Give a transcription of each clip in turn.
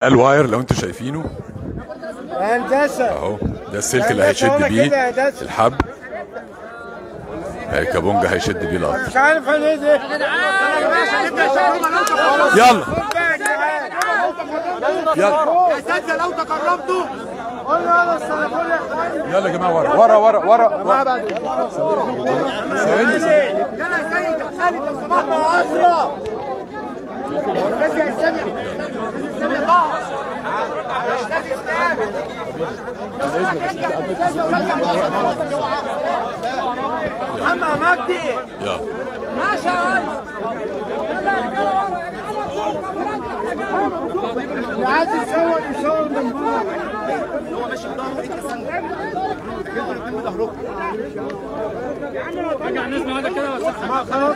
الواير لو انتوا شايفينه هندسه اهو ده السلك اللي هيشد بيه الحبل هي كابونجا هيشد بيه القطر مش عارف انا ده يلا يلا يا ساتر لو تقربتوا قول له انا السلفون يا اخوان يلا يا جماعه ورا ورا ورا ورا يلا سيد خالد لو سمحت اسرع بس يا سامي سامي ضاع محمد مجدي يلا اللي عايز يصور يصور من بره ما خلاص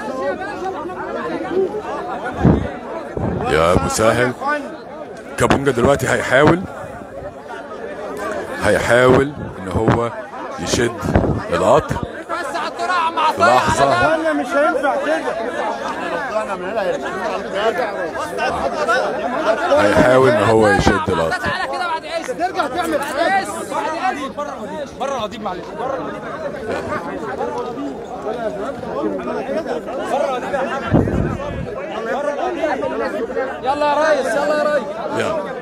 يا مسهل كابونجا دلوقتي هيحاول هيحاول ان هو يشد القطر في لحظه انا مش هينفع كده هيحاول ان هو يشد القطر تعالى كده بعد عيش ترجع تعمل حاجه بعد عيش بره قضيب معلش بره يلا يا ريس يلا يا ريس يلا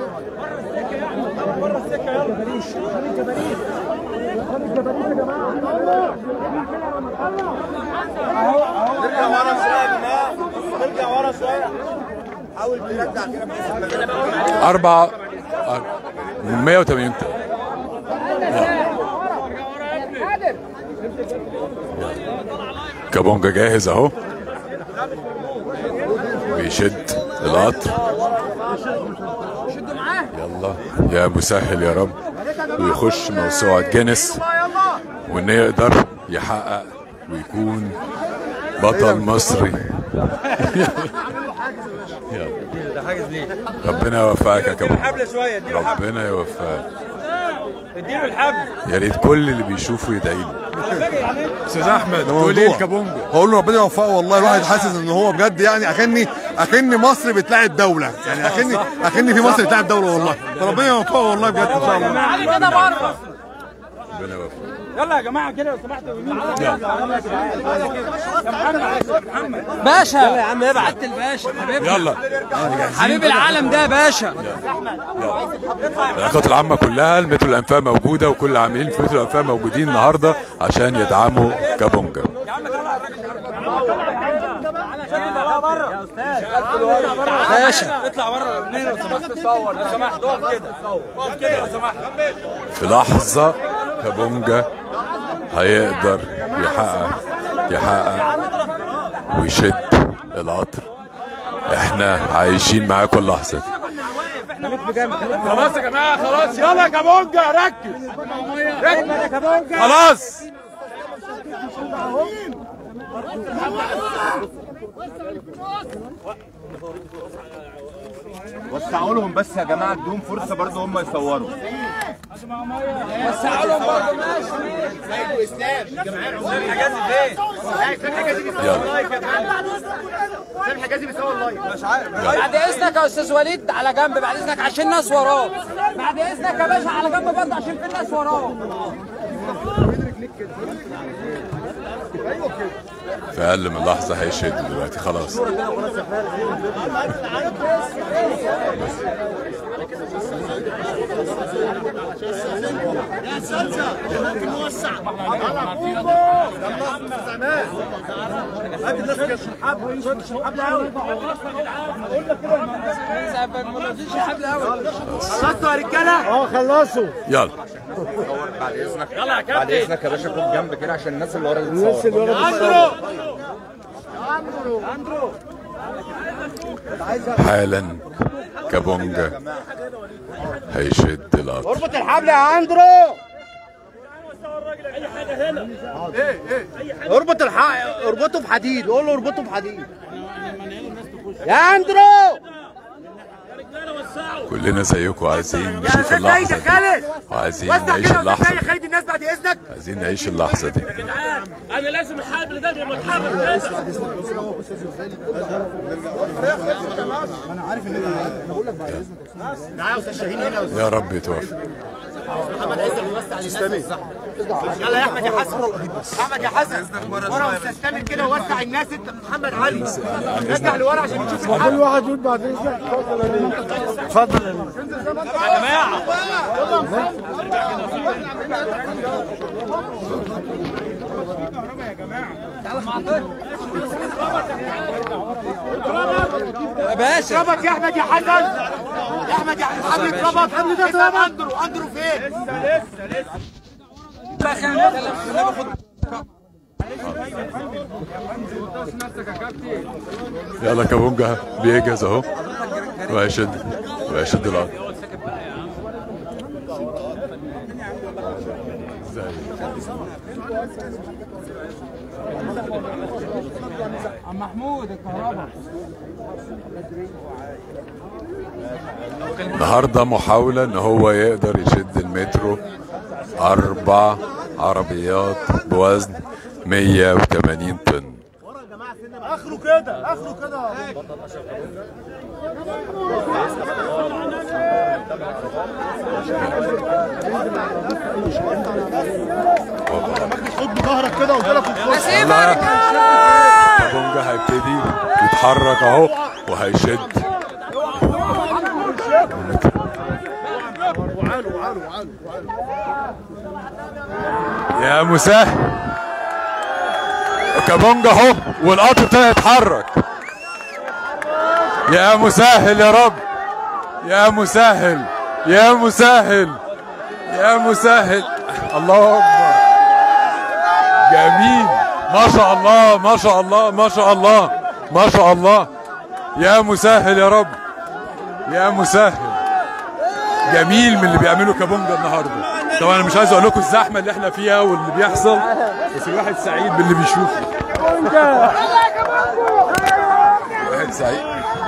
ارجع ورا شويه يا جماعه ارجع ورا شويه حاول ترجع كده أربعة أر- من 180 تا- كابونجا جاهز اهو بيشد القطر يلا يا مسهل يا رب ويخش موسوعة جينيس وان يقدر يحقق ويكون بطل مصري يلا. ربنا يوفقك يا كابونجا الحبل شويه اديله الحبل ربنا يوفقك اديله الحبل يا ريت كل اللي بيشوفوا يدعي له استاذ احمد ده تقول ايه موضوع. الكابونجا هقول له ربنا يوفقه والله الواحد حاسس ان هو بجد يعني اكني اكني مصر بتلاعب دوله يعني اكني اكني في مصر بتلاعب دوله والله فربنا يوفقه والله بجد ان شاء الله علي كده بره ربنا يوفقك يلا يا جماعه كده لو سمحتوا يمين يا محمد باشا يلا يا عم ابعت الباشا حبيبي يلا حبيب العالم ده يا باشا العلاقات العامة كلها المترو الأنفاق موجودة وكل العاملين في مترو الأنفاق موجودين النهاردة عشان يدعموا كابونجا باشا اطلع بره منين لو سمحت تصور لو سمحت اقف كده اقف كده لو سمحت في لحظة كابونجا هيقدر يحقق يحقق ويشد القطر احنا عايشين معاه كل لحظة خلاص يا جماعه خلاص يلا يا كابونجا ركز ركز يا كابونجا خلاص وسعوا لهم بس يا جماعه ادوهم فرصه برضه هم يصوروا بعد اذنك يا استاذ وليد على جنب بعد اذنك عشان الناس وراه بعد اذنك يا باشا على جنب برضه عشان في الناس وراه في أقل من لحظة هيشد دلوقتي خلاص خلصتوا يا رجاله اه خلصوا يلا يلا يا كابتن بعد اذنك يا باشا خد جنب كده عشان الناس اللي ورا دي الناس تصور اللي ورا اندرو حالا كابونجا هيشد القطر اربط الحبل يا اندرو اربط الحق اربطه بحديد قول له اربطه بحديد يا اندرو كلنا زيكم عايزين نشوف اللحظه دي وعايزين نعيش اللحظه دي خالد الناس بعد اذنك عايزين نعيش اللحظه دي انا لازم الحارب اللي ده يبقى متحرك يا رب يتوفق يلا يا احمد يا حسن احمد يا حسن ورا واستنى كده ووسع الناس انت محمد علي رجع لورا عشان نشوف الحرب كل واحد يقول بعد اذنك اتفضل يا جماعه يا باشا اضربك يا احمد يا حسن يا احمد يا حسن اضربك حمد ده اضربك اندرو اندرو فين يلا كابونجا بيجهز اهو وهيشد وهيشد الارض عم محمود الكهرباء النهارده محاولة ان هو يقدر يشد المترو اربع عربيات بوزن 180 طن اخره كده اخره كده خد بظهرك كده وجالك الفرصه يلا كابونجا هيبتدي يتحرك اهو وهيشد يا مسهل كابونجا اهو والقطر ابتدى يتحرك يا مسهل يا رب يا مسهل يا مسهل يا مسهل الله اكبر جميل ما شاء الله ما شاء الله ما شاء الله ما شاء الله يا مسهل يا رب يا مسهل جميل من اللي بيعمله كابونجا النهارده طبعا انا مش عايز اقول لكم الزحمه اللي احنا فيها واللي بيحصل بس الواحد سعيد باللي بيشوفه واحد سعيد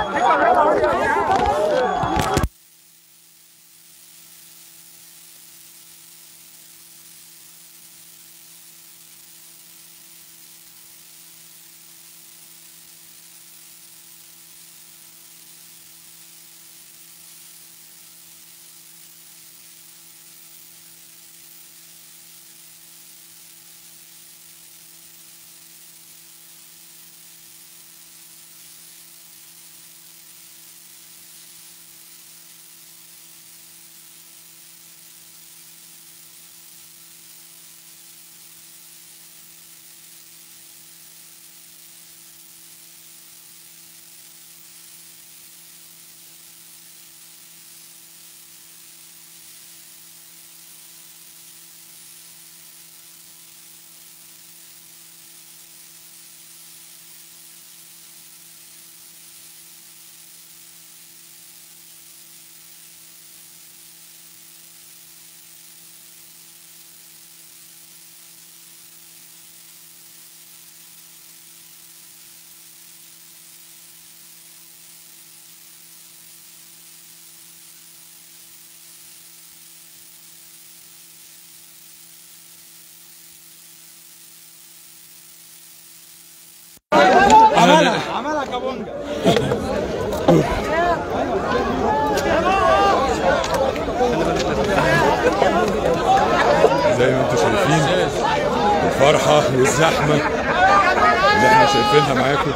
زي ما انتم شايفين الفرحة والزحمة اللي احنا شايفينها معاكم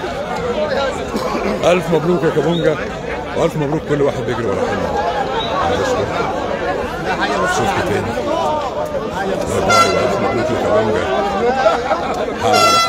ألف مبروك يا كابونجا وألف مبروك كل واحد بيجري ورا حلمه أنا بشكركم أشوفكم تاني باي باي وألف مبروك يا كابونجا